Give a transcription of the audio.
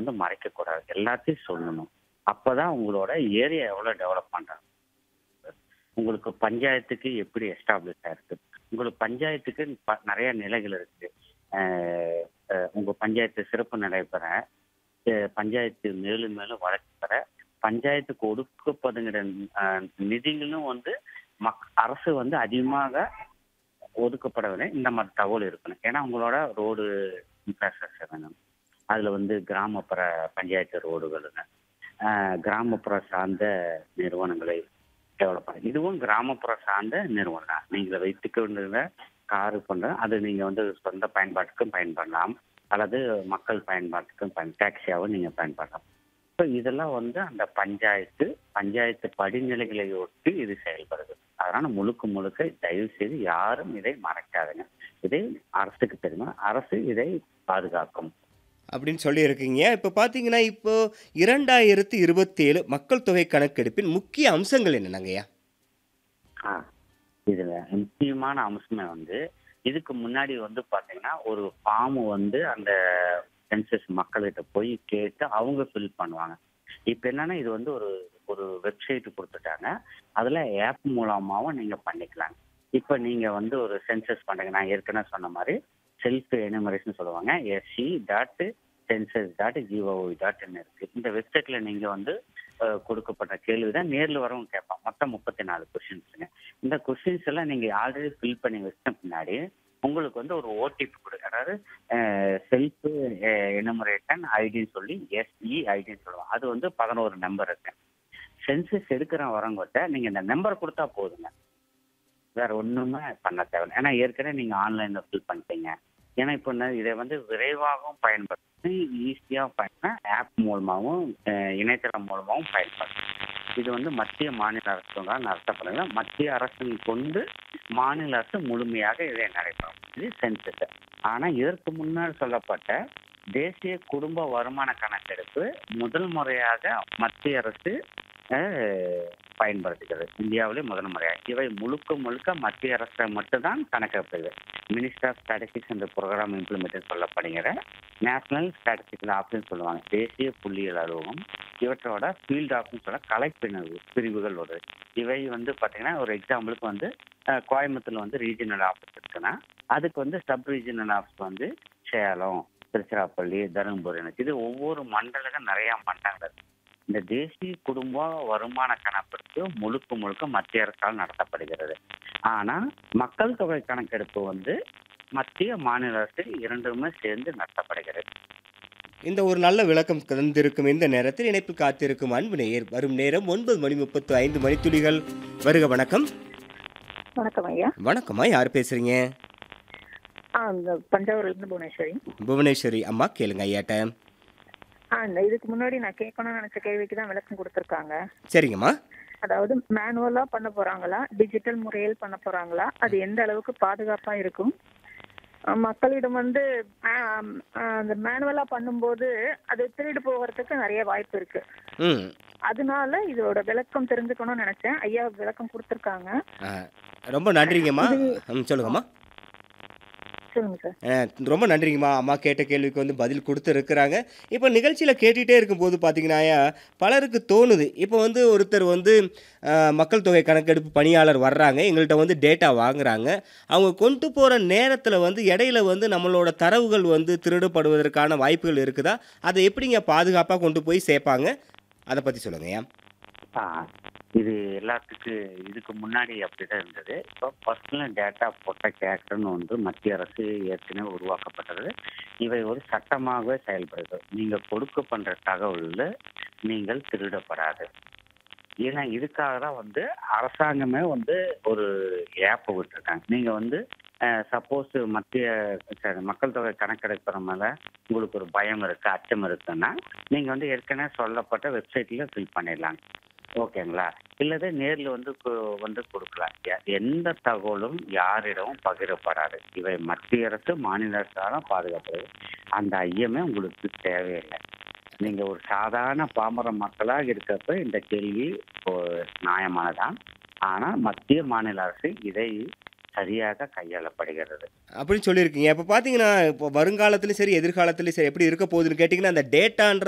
வந்து மறைக்கக்கூடாது எல்லாத்தையும் சொல்லணும் அப்பதான் உங்களோட ஏரியா எவ்வளோ டெவலப் பண்றாங்க உங்களுக்கு பஞ்சாயத்துக்கு எப்படி எஸ்டாப்ளிஷ் ஆயிருக்கு உங்களுக்கு பஞ்சாயத்துக்கு ப- நிறைய நிலைகள் இருக்கு அஹ், அஹ், உங்க பஞ்சாயத்து சிறப்பு நடைபெற அஹ், பஞ்சாயத்து மேலும் மேலும் வளர்ச்சி பெற பஞ்சாயத்துக்கு ஒடுக்கப்படுகிற அஹ், நிதிகளும் வந்து மக் அரசு வந்து அதிகமாக ஒதுக்கப்படவில்லை இந்த மாதிரி தகவல் இருக்கணும் ஏன்னா உங்களோட ரோடு இன்ஃப்ராஸ்ட்ரக்சர் வேணும் அதுல வந்து கிராமப்புற பஞ்சாயத்து ரோடுகளுங்க ஆஹ் கிராமப்புற சார்ந்த நிறுவனங்களை டெவலப் பண்ண இதுவும் கிராமப்புற சார்ந்த நிறுவனம் தான் நீங்கள் வைத்துக்கொண்ட காரு பண்ற அது நீங்க வந்து சொந்த பயன்பாட்டுக்கும் பயன்படலாம் அல்லது மக்கள் பயன்பாட்டுக்கும் பயன் டாக்ஸியாகவும் நீங்க பயன்படலாம் ஸோ இதெல்லாம் வந்து அந்த பஞ்சாயத்து பஞ்சாயத்து படிநிலைகளை ஒட்டி இது செயல்படுது அதனால முழுக்க முழுக்க தயவு செய்து யாரும் இதை மறைக்காதுங்க இதை அரசுக்கு தெரியுமா அரசு இதை பாதுகாக்கும் அப்படின்னு சொல்லியிருக்கீங்க இப்போ பார்த்தீங்கன்னா இப்போ இரண்டாயிரத்தி இருபத்தேழு மக்கள் தொகை கணக்கெடுப்பின் முக்கிய அம்சங்கள் என்னென்னங்கய்யா ஆ இதுல முக்கியமான அம்சமே வந்து இதுக்கு முன்னாடி வந்து பாத்தீங்கன்னா ஒரு ஃபார்ம் வந்து அந்த சென்சஸ் மக்கள்கிட்ட போய் கேட்டு அவங்க ஃபில் பண்ணுவாங்க இப்போ என்னன்னா இது வந்து ஒரு ஒரு வெப்சைட் கொடுத்துட்டாங்க அதுல ஆப் மூலமாவும் நீங்க பண்ணிக்கலாம் இப்போ நீங்க வந்து ஒரு சென்சஸ் பண்றீங்க நான் ஏற்கனவே சொன்ன மாதிரி செல்ஃப் எனுமரேஷன் சொல்லுவாங்க SC dot census dot GOV dot இருக்கு இந்த வெப்சைட்ல நீங்க வந்து அஹ், கொடுக்கப்பட்ட கேள்வி தான் நேரில் வரவங்க கேட்பான் மொத்தம் முப்பத்தி நாலு கொஸ்டின்ஸுங்க இந்த கொஸ்டின்ஸ் எல்லாம் நீங்க ஆல்ரெடி ஃபில் பண்ணி வச்ச பின்னாடி உங்களுக்கு வந்து ஒரு ஓடிபி கொடுக்கு அதாவது செல்ஃப் எனுமரேஷன் ஐடின்னு சொல்லி எஸ்இ ஐடின்னு சொல்லுவாங்க அது வந்து பதினோரு நம்பர் இருக்கு சென்சஸ் எடுக்கிற வரவங்கிட்ட நீங்க இந்த நம்பர் கொடுத்தா போதுங்க வேற ஒண்ணுமே பண்ண தேவையில்லை ஏன்னா ஏற்கனவே நீங்க ஆன்லைன்ல ஃபில் பண்ணிட்டீங்க ஏன்னா இப்போ என்ன இதை வந்து விரைவாகவும் பயன்படுத்தி ஈஸியாக பயன்பட ஆப் மூலமாகவும் அஹ், இணையதளம் மூலமாகவும் பயன்படுத்தும் இது வந்து மத்திய மாநில அரசுகளால் நடத்தப்படுது மத்திய அரசின் கொண்டு மாநில அரசு முழுமையாக இதை நடைபெறும் இது சென்சஸ் ஆனா இதற்கு முன்னால் சொல்லப்பட்ட தேசிய குடும்ப வருமான கணக்கெடுப்பு முதல் முறையாக மத்திய அரசு அஹ், பயன்படுத்துகிறது இந்தியாவிலே முதல் முறையாக இவை முழுக்க முழுக்க மத்திய அரசை மட்டும்தான் கணக்கெடுப்பது மினிஸ்டர் ஆஃப் ஸ்டாட்டிஸ்டிக்ஸ் என்ற ப்ரோக்ராம் இம்ப்ளிமெண்ட் சொல்லப்படுகிற நேஷனல் ஸ்டாட்டிஸ்டிக்கல் ஆஃபீஸ் சொல்லுவாங்க தேசிய புள்ளியியல் அலுவலகம் இவற்றோட ஃபீல்ட் ஆஃபீஸ் சொல்ல கலைப்பிரிவு பிரிவுகள் வருது இவை வந்து பார்த்தீங்கன்னா ஒரு எக்ஸாம்பிளுக்கு வந்து அஹ், கோயம்புத்தூர்ல வந்து ரீஜனல் ஆஃபீஸ் இருக்குன்னா அதுக்கு வந்து சப் ரீஜனல் ஆஃபீஸ் வந்து சேலம் திருச்சிராப்பள்ளி தருமபுரி இருக்கு. இது ஒவ்வொரு மண்டலக்கும் நிறைய மண்டலங்கள் இருக்கு இந்த தேசிய குடும்ப வருமான கணக்கெடுப்பு முழுக்க முழுக்க மத்திய அரசால் நடத்தப்படுகிறது ஆனா மக்கள் தொகை கணக்கெடுப்பு வந்து மத்திய மாநில அரசு இரண்டுமே சேர்ந்து நடத்தப்படுகிறது இந்த ஒரு நல்ல விளக்கம் தந்திருக்கும் இந்த நேரத்தில் இணைப்பு காத்திருக்கும் அன்பு நேயர் வரும் நேரம் ஒன்பது மணி முப்பத்து ஐந்து மணித்துளிகள் வருக வணக்கம் வணக்கம் ஐயா வணக்கம்மா யார் பேசுறீங்க ஆ இந்த தஞ்சாவூர்ல இருந்து புவனேஸ்வரி புவனேஸ்வரி அம்மா கேளுங்க ஐயாட்ட ஆ இந்த இதுக்கு முன்னாடி நான் கேட்கணும்னு நினைச்ச கேள்விக்கு தான் விளக்கம் கொடுத்துருக்காங்க சரிங்கம்மா அதாவது மேனுவலா பண்ண போறாங்களா டிஜிட்டல் முறையில் பண்ண போறாங்களா அது எந்த அளவுக்கு பாதுகாப்பா இருக்கும் ஆ, மக்களிடம் வந்து ஆ, ஆ, அந்த மேனுவலா பண்ணும்போது அது திருடு போகிறதுக்கு நிறைய வாய்ப்பு இருக்கு ம் அதனால இதோட விளக்கம் தெரிஞ்சுக்கணும்னு நினைச்சேன் ஐயா விளக்கம் கொடுத்துருக்காங்க ஆ, ரொம்ப நன்றிங்கம்மா ம் சொல்லுங்கம்மா சொல்லுங்க சார் அஹ், ரொம்ப நன்றிங்கம்மா அம்மா கேட்ட கேள்விக்கு வந்து பதில் கொடுத்துருக்குறாங்க இப்போ நிகழ்ச்சியில் கேட்டுகிட்டே இருக்கும்போது பார்த்தீங்கன்னாயா பலருக்கு தோணுது இப்போ வந்து ஒருத்தர் வந்து அஹ், மக்கள் தொகை கணக்கெடுப்பு பணியாளர் வர்றாங்க எங்கள்கிட்ட வந்து டேட்டா வாங்குறாங்க அவங்க கொண்டு போகிற நேரத்தில் வந்து இடையில வந்து நம்மளோட தரவுகள் வந்து திருடப்படுவதற்கான வாய்ப்புகள் இருக்குதா அதை எப்படிங்க பாதுகாப்பாக கொண்டு போய் சேர்ப்பாங்க அதை பற்றி சொல்லுங்கய்யா ஆ, இது எல்லாத்துக்கு இதுக்கு முன்னாடி அப்படிதான் இருந்தது இப்போ பர்சனல் டேட்டா ப்ரொடெக்ட் ஆக்ட்னு வந்து மத்திய அரசு ஏற்கனவே உருவாக்கப்பட்டது இவை ஒரு சட்டமாக செயல்படுது நீங்க கொடுக்க பண்ற தகவல்ல நீங்கள் திருடப்படாது ஏன்னா இதுக்காக தான் வந்து அரசாங்கமே வந்து ஒரு ஆப் விட்டுருக்காங்க நீங்க வந்து சப்போஸ் மத்திய sorry, மக்கள் தொகை கணக்கெடுக்கிற மேல உங்களுக்கு ஒரு பயம் இருக்கு அச்சம் இருக்குன்னா நீங்க வந்து ஏற்கனவே சொல்லப்பட்ட வெப்சைட்ல ஃபில் பண்ணிடலாம் ஓகேங்களா இல்லது நேர்ல வந்து கு- வந்து கொடுக்கலாம் எ- எந்த தகவலும் யாரிடமும் பகிரப்படாது இவை மத்திய அரசு மாநில அரசாலும் பாதுகாப்படுது அந்த ஐயமே உங்களுக்கு தேவையில்லை நீங்க ஒரு சாதாரண பாமர மக்களாக இருக்கப்ப இந்த கேள்வி இப்போ நியாயமானதான் ஆனா மத்திய மாநில அரசு இதை சரியாக கையாளப்படுகிறது அப்படின்னு சொல்லியிருக்கீங்க இப்போ பார்த்தீங்கன்னா இப்போ வருங்காலத்துலையும் சரி எதிர்காலத்துலையும் சரி எப்படி இருக்க போகுதுன்னு கேட்டிங்கன்னா அந்த டேட்டான்ற